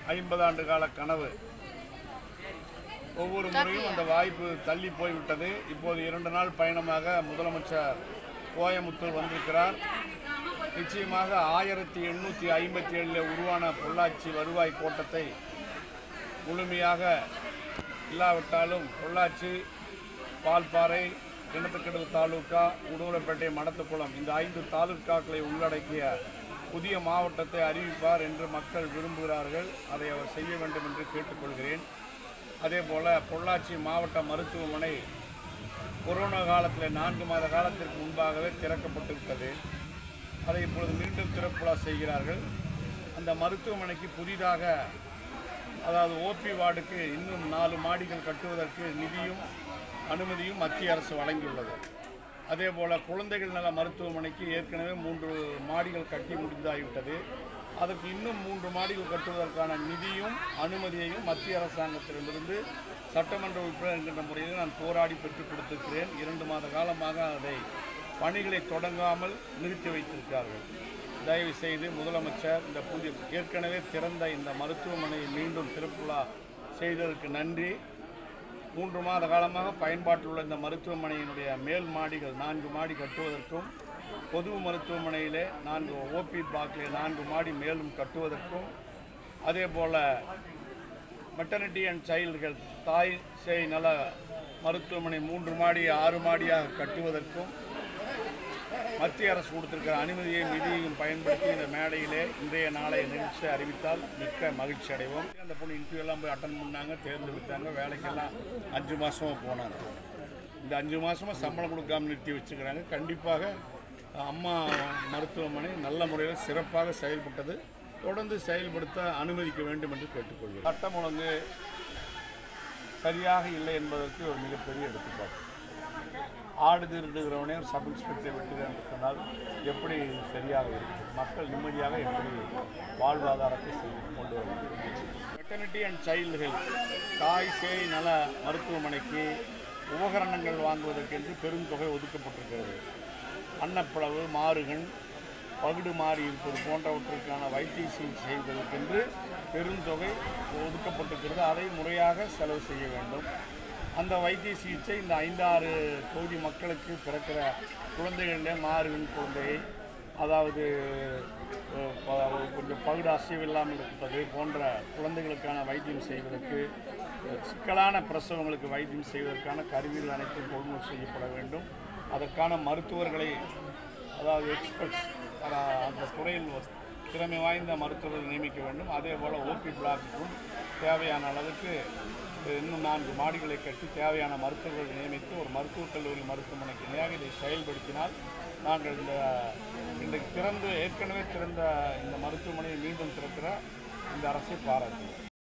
ஐம்பது ஆண்டு கால கனவு ஒவ்வொரு முறையும் அந்த வாய்ப்பு தள்ளி போய்விட்டது இப்போது இரண்டு நாள் பயணமாக முதலமைச்சர் கோயமுத்தூர் வந்திருக்கிறார் நிச்சயமாக ஆயிரத்தி எண்ணூற்றி ஐம்பத்தி ஏழில் உருவான பொள்ளாச்சி வருவாய் கோட்டத்தை முழுமையாக இல்லாவிட்டாலும் பொள்ளாச்சி பால்பாறை கிணத்துக்கடல் தாலுகா உடுமலைப்பேட்டை மடத்துக்குளம் இந்த ஐந்து தாலுகாக்களை உள்ளடக்கிய புதிய மாவட்டத்தை அறிவிப்பார் என்று மக்கள் விரும்புகிறார்கள் அதை அவர் செய்ய வேண்டும் என்று கேட்டுக்கொள்கிறேன் அதே போல் பொள்ளாச்சி மாவட்ட மருத்துவமனை கொரோனா காலத்தில் நான்கு மாத காலத்திற்கு முன்பாகவே திறக்கப்பட்டு விட்டது அதை இப்பொழுது மீண்டும் திறப்புலா செய்கிறார்கள் அந்த மருத்துவமனைக்கு புதிதாக அதாவது ஓபி வார்டுக்கு இன்னும் நாலு மாடிகள் கட்டுவதற்கு நிதியும் அனுமதியும் மத்திய அரசு வழங்கியுள்ளது அதே போல் குழந்தைகள் நல மருத்துவமனைக்கு ஏற்கனவே மூன்று மாடிகள் கட்டி முடிந்தாகிவிட்டது அதற்கு இன்னும் மூன்று மாடிகள் கட்டுவதற்கான நிதியும் அனுமதியையும் மத்திய அரசாங்கத்திடமிருந்து சட்டமன்ற உறுப்பினர் என்கின்ற முறையில் நான் போராடி பெற்றுக் கொடுத்திருக்கிறேன் இரண்டு மாத காலமாக அதை பணிகளை தொடங்காமல் நிறுத்தி வைத்திருக்கிறார்கள் தயவு செய்து முதலமைச்சர் இந்த புதிய ஏற்கனவே திறந்த இந்த மருத்துவமனையை மீண்டும் திறப்புலா செய்ததற்கு நன்றி மூன்று மாத காலமாக பயன்பாட்டில் உள்ள இந்த மருத்துவமனையினுடைய மேல் மாடிகள் நான்கு மாடி கட்டுவதற்கும் பொது மருத்துவமனையிலே நான்கு ஓபி பிளாக்கிலே நான்கு மாடி மேலும் கட்டுவதற்கும் அதே போல் மெட்டர்னிட்டி அண்ட் சைல்டுகள் தாய் சேய் நல மருத்துவமனை மூன்று மாடி ஆறு மாடியாக கட்டுவதற்கும் மத்திய அரசு கொடுத்திருக்கிற அனுமதியை நிதியையும் பயன்படுத்தி இந்த மேடையிலே இன்றைய நாளை நிகழ்ச்சி அறிவித்தால் மிக்க மகிழ்ச்சி அடைவோம் அந்த பொண்ணு இன்டர்வியூ எல்லாம் போய் அட்டன் பண்ணாங்க தேர்ந்தெடுத்தாங்க வேலைக்கெல்லாம் அஞ்சு மாதமாக போனாங்க இந்த அஞ்சு மாதமாக சம்பளம் கொடுக்காம நிறுத்தி வச்சுக்கிறாங்க கண்டிப்பாக அம்மா மருத்துவமனை நல்ல முறையில் சிறப்பாக செயல்பட்டது தொடர்ந்து செயல்படுத்த அனுமதிக்க வேண்டும் என்று கேட்டுக்கொள்கிறேன் சட்டம் ஒழுங்கு சரியாக இல்லை என்பதற்கு ஒரு மிகப்பெரிய எடுத்துக்காட்டு ஆடு திருடுகிறவனே ஒரு சப் இன்ஸ்பெக்டரை வெட்டுகிறேன் என்று சொன்னால் எப்படி சரியாக இருக்கும் மக்கள் நிம்மதியாக எப்படி வாழ்வாதாரத்தை செய்து கொண்டு வர முடியும் மெட்டர்னிட்டி அண்ட் சைல்டு ஹெல்த் தாய் சேய் நல மருத்துவமனைக்கு உபகரணங்கள் வாங்குவதற்கென்று பெரும் தொகை ஒதுக்கப்பட்டிருக்கிறது அன்னப்பிளவு மாறுகண் பகுடு மாறி இருப்பது போன்றவற்றிற்கான வைத்திய சிகிச்சை செய்வதற்கென்று பெருந்தொகை ஒதுக்கப்பட்டிருக்கிறது அதை முறையாக செலவு செய்ய வேண்டும் அந்த வைத்திய சிகிச்சை இந்த ஐந்தாறு தொகுதி மக்களுக்கு பிறக்கிற குழந்தைகளிலே மாறுவின் குழந்தையை அதாவது அஹ், ப- கொஞ்சம் பகுடு அசைவில்லாமல் இருப்பது போன்ற குழந்தைகளுக்கான வைத்தியம் செய்வதற்கு அஹ், சிக்கலான பிரசவங்களுக்கு வைத்தியம் செய்வதற்கான கருவிகள் அனைத்தும் கொள்முதல் செய்யப்பட வேண்டும் அதற்கான மருத்துவர்களை அதாவது எக்ஸ்பர்ட்ஸ் அந்த துறையில் ஒரு திறமை வாய்ந்த மருத்துவர்கள் நியமிக்க வேண்டும் அதே போல் ஓபி பிளாக்குக்கும் தேவையான அளவுக்கு இன்னும் நான்கு மாடிகளை கட்டி தேவையான மருத்துவர்கள் நியமித்து ஒரு மருத்துவக் கல்லூரி மருத்துவமனைக்கு இணையாக இதை செயல்படுத்தினால் நாங்கள் இந்த இன்றைக்கு திறந்து ஏற்கனவே திறந்த இந்த மருத்துவமனையை மீண்டும் திறக்கிற இந்த அரசை பாராட்டுவோம்